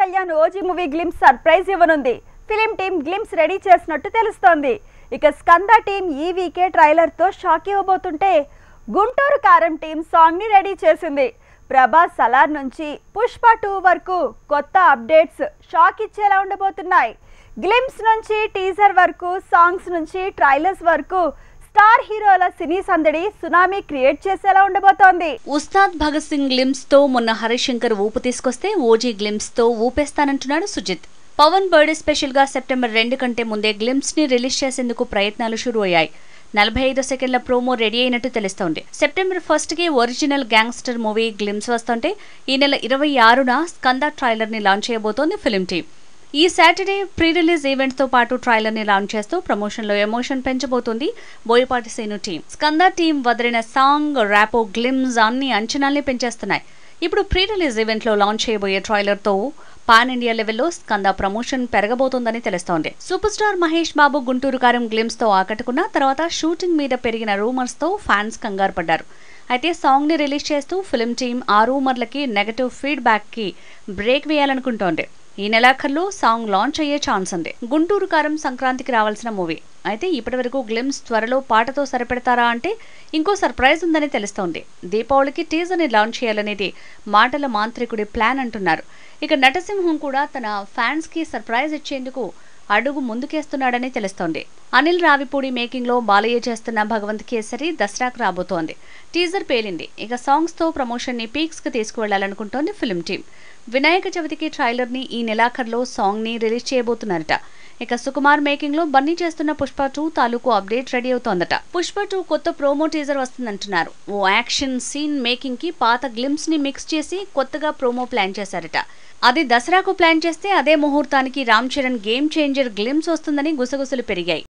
Kalyan OG movie glimpse surprise ఇవ్వనుంది film team glimpse ready చేసినట్టు తెలుస్తోంది ఇక స్కంద టీం ఈ వీకే ట్రైలర్ తో షాక్ ఇవ్వబోతుంటే గుంటూరు కారం టీం సాంగ్ ని రెడీ చేసింది ప్రభాస్ సలార్ నుంచి పుష్ప టూ వరకు కొత్త అప్డేట్స్ షాక్ ఇచ్చేలా ఉండబోతున్నాయి గ్లిమ్స్ నుంచి టీజర్ వరకు సాంగ్స్ నుంచి ట్రైలర్స్ వరకు స్టార్ హీరోల సినీ సందడి సునామీ క్రియేట్ చేసేలా ఉండబోతోంది ఉస్తాద్ భగత్ సింగ్ గ్లిమ్స్ తో మొన్న హరిశంకర్ ఊపు తీసుకొస్తే ఓజీ గ్లిమ్స్ తో ఊపేస్తానంటున్నాడు సుజిత్ పవన్ బర్త్డే స్పెషల్ గా సెప్టెంబర్ రెండు కంటే ముందే గ్లిమ్స్ ని రిలీజ్ చేసేందుకు ప్రయత్నాలు షురూ అయ్యాయి నలభై ఐదు సెకండ్ల ప్రోమో రెడీ అయినట్టు తెలుస్తోంది సెప్టెంబర్ ఫస్ట్ కి ఒరిజినల్ గ్యాంగ్స్టర్ మూవీ గ్లిమ్స్ వస్తుంటే ఈ నెల ఇరవై ఆరున స్కంద ట్రైలర్ ని లాంచ్ చేయబోతోంది ఫిలిం టీం ఈ సాటర్డే ప్రీ రిలీజ్ ఈవెంట్ తో పాటు ట్రైలర్ ని లాంచ్ చేస్తూ ప్రమోషన్ లో ఎమోషన్ పెంచబోతుంది బోయపాటి సీను టీం స్కంద టీం వదిలిన సాంగ్ ర్యాపో గ్లిమ్స్ అన్ని అంచనాల్ని పెంచేస్తున్నాయి ఇప్పుడు ప్రీ రిలీజ్ ఈవెంట్ లో లాంచ్ చేయబోయే ట్రైలర్ తో పాన్ ఇండియా లెవెల్లో స్కంద ప్రమోషన్ పెరగబోతోందని తెలుస్తోంది సూపర్ స్టార్ మహేష్ బాబు గుంటూరు కారం గ్లిమ్స్ తో ఆకట్టుకున్న తర్వాత షూటింగ్ మీద పెరిగిన రూమర్స్ తో ఫ్యాన్స్ కంగారు పడ్డారు అయితే సాంగ్ ని రిలీజ్ చేస్తూ ఫిల్మ్ టీం ఆ రూమర్లకి నెగటివ్ ఫీడ్బ్యాక్ కి బ్రేక్ వేయాలనుకుంటోంది ఈ నెలాఖరులో సాంగ్ లాంచ్ అయ్యే ఛాన్స్ ఉంది గుంటూరు కారం సంక్రాంతికి రావాల్సిన మూవీ అయితే ఇప్పటివరకు గ్లిమ్స్ త్వరలో పాటతో సరిపెడతారా అంటే ఇంకో సర్ప్రైజ్ ఉందని తెలుస్తోంది దీపావళికి టీజర్ ని లాంచ్ చేయాలనేది మాటల మాంత్రికుడి ప్లాన్ అంటున్నారు ఇక నటసింహం కూడా తన ఫ్యాన్స్ కి సర్ప్రైజ్ ఇచ్చేందుకు అడుగు ముందుకేస్తున్నాడని తెలుస్తోంది అనిల్ రావిపూడి మేకింగ్ లో బాలయ్య చేస్తున్న భగవంత్ కేసరి దసరాకు రాబోతోంది టీజర్ పేలింది ఇక సాంగ్స్ తో ప్రమోషన్ ని పీక్స్ కి తీసుకువెళ్లాలనుకుంటోంది ఫిల్మ్ టీం వినాయక చవితికి ట్రైలర్ ని ఈ నెలాఖరులో సాంగ్ ని రిలీజ్ చేయబోతున్నారట ఇక సుకుమార్ మేకింగ్ లో బన్నీ చేస్తున్న పుష్ప టూ తాలూకు అప్డేట్ రెడీ అవుతోందట పుష్ప టూ కొత్త ప్రోమో టీజర్ వస్తుందంటున్నారు ఓ యాక్షన్ సీన్ మేకింగ్ కి పాత గ్లిమ్స్ ని మిక్స్ చేసి కొత్తగా ప్రోమో ప్లాన్ చేశారట అది దసరాకు ప్లాన్ చేస్తే అదే ముహూర్తానికి Ram Charan game changer glimpse వస్తుందని గుసగుసలు పెరిగాయి